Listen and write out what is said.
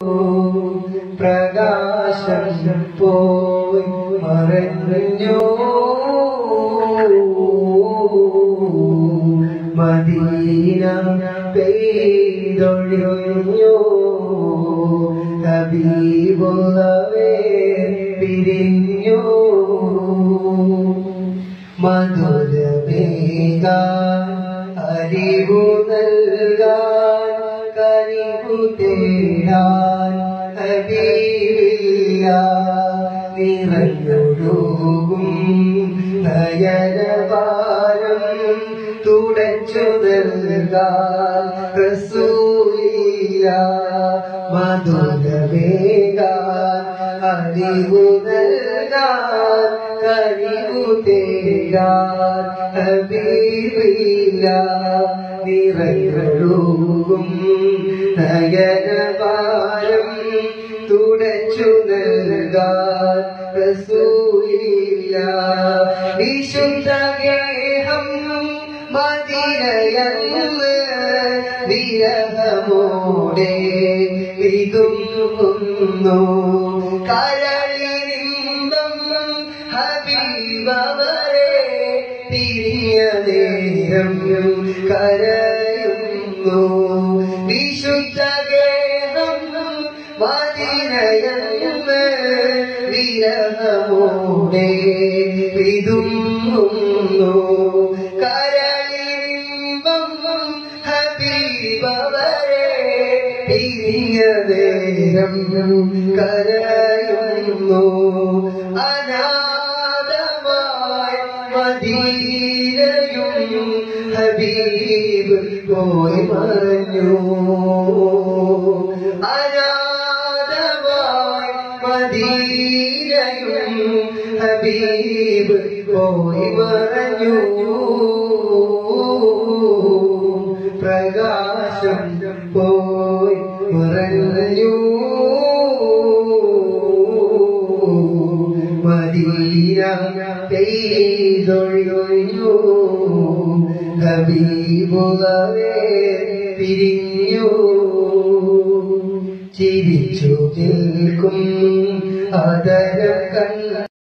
പ്രകാശം പോയി മറഞ്ഞു മദീന പെയ്തൊഴിഞ്ഞു ഹബീബുള്ളവേ പിരിഞ്ഞു മധുരമേകാൻ അറിവു നൽകാൻ കനിവു തേടാൻ ഹബീബില്ല നിറഞ്ഞൊഴുകും നയനഭാരം തുടച്ചു നൽകാൻ റസൂലില്ല മധുരമേകാൻ അറിവു നൽകാൻ കനിവു തേടാൻ ഹബീബില്ല നിറഞ്ഞൊഴുകും നയനഭാരം തുടച്ചു നൽകാൻ റസൂലില്ല വിശുദ്ധ ഗേഹം മദിരയന്ന് വിരഹമോടെ വിതുമ്പുന്നു കരളിരിമ്പം ഹബീബവരെ തിരിയ നേരം കരയുന്നു വിശുദ്ധ ഗേഹം മദിനയെന്ന് വിരഹമോടെ വിതുമ്പുന്നു കരളിരിമ്പം ഹബീബവരെ തിരിയ നേരം കരയുന്നു അനാഥമായ മദീനയും ഹബീബ് പോയി മറഞ്ഞു അനാഥമായ മദീനയും ഹബീബ് പോയി മറഞ്ഞു പ്രകാശം പോയി മറഞ്ഞു മദീന പെയ്തൊഴിഞ്ഞു ഹബീബുള്ളവേ പിരിഞ്ഞു ചിരിച്ചു നിൽക്കും അതരം കണ്ട